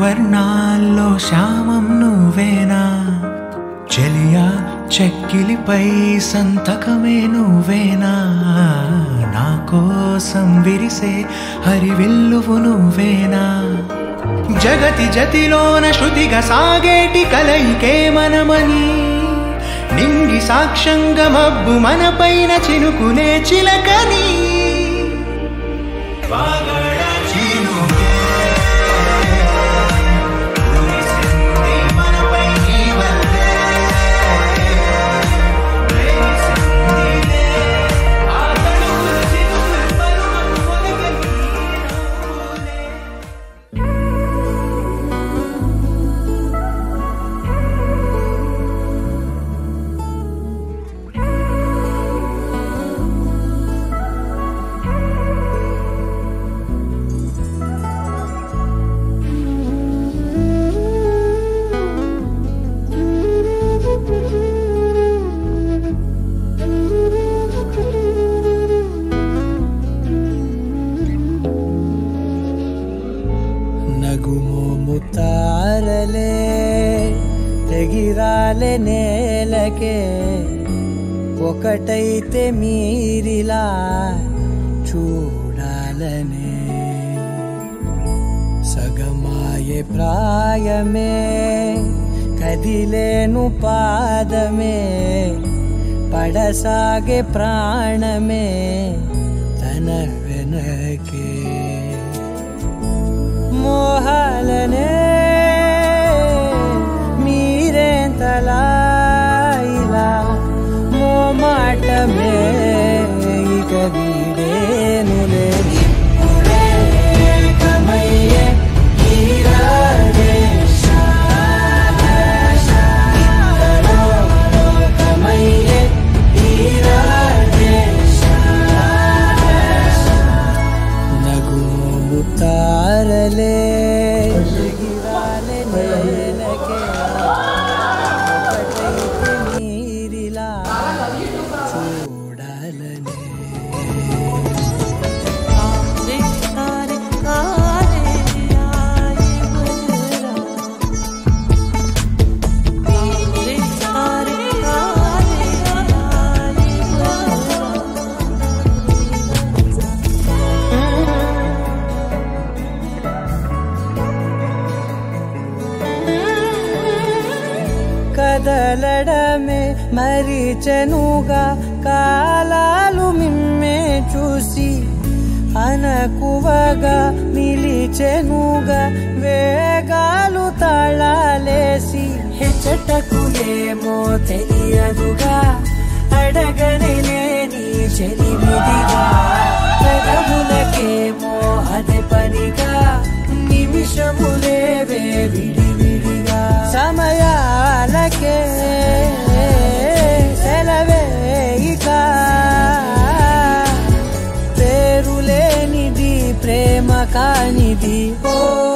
వర్ణాల్లో శ్యామం నువ్వేనా చెలియా చెక్కిలిపై సంతకమే నువ్వేనా నా కోసం విరిసే హరివిల్లువు నువ్వేనా జగతి జతిలోన శృతిగా సాగేటి కలయికే మనమని నింగి సాక్ష్యంగా మబ్బు మన పైన చినుకునే చిలకని పగడ చినుకే కురిసింది మనపై నీ వల్లే. వెలిసిందిలే ఆ తడుకుల చినుకుల పరువం పొదగని నవ్వులే. నగుమోము తారలే తెగిరాలే నేలకే ఒకటైతే మీరిలా చూడాలనే సగమాయే ప్రాయమే కదిలేను పాదమే పడసాగే ప్రాణమే తన వెనకే మోహాలనే మీరేంతలా ఇలా మోమాటమే ఇక వీడేనులే ఇప్పుడే కమయ్యే ఈరాడే ఇద్దరో లోకమయ్యే ఈరాడే నగుమోము తారలే ఎగిరాలే నేలకే ఒకటైతే మీరిలా చూడాలనే కదలడమే మరిచెనుగా కాలాలు మిమ్మే చూసి అనకువగా నిలిచెనుగా వేగాలు తాళాలేసి హెచ్చటకు ఏమో తెలియదుగా అడగనే లేని చెలిమిదిగా పెదవులకేమో అదే పనిగా నిమిషములేవే విడివిడిగా సమయాలకే సెలవే ఇక పేరులేనిది ప్రేమ కానిది ఓ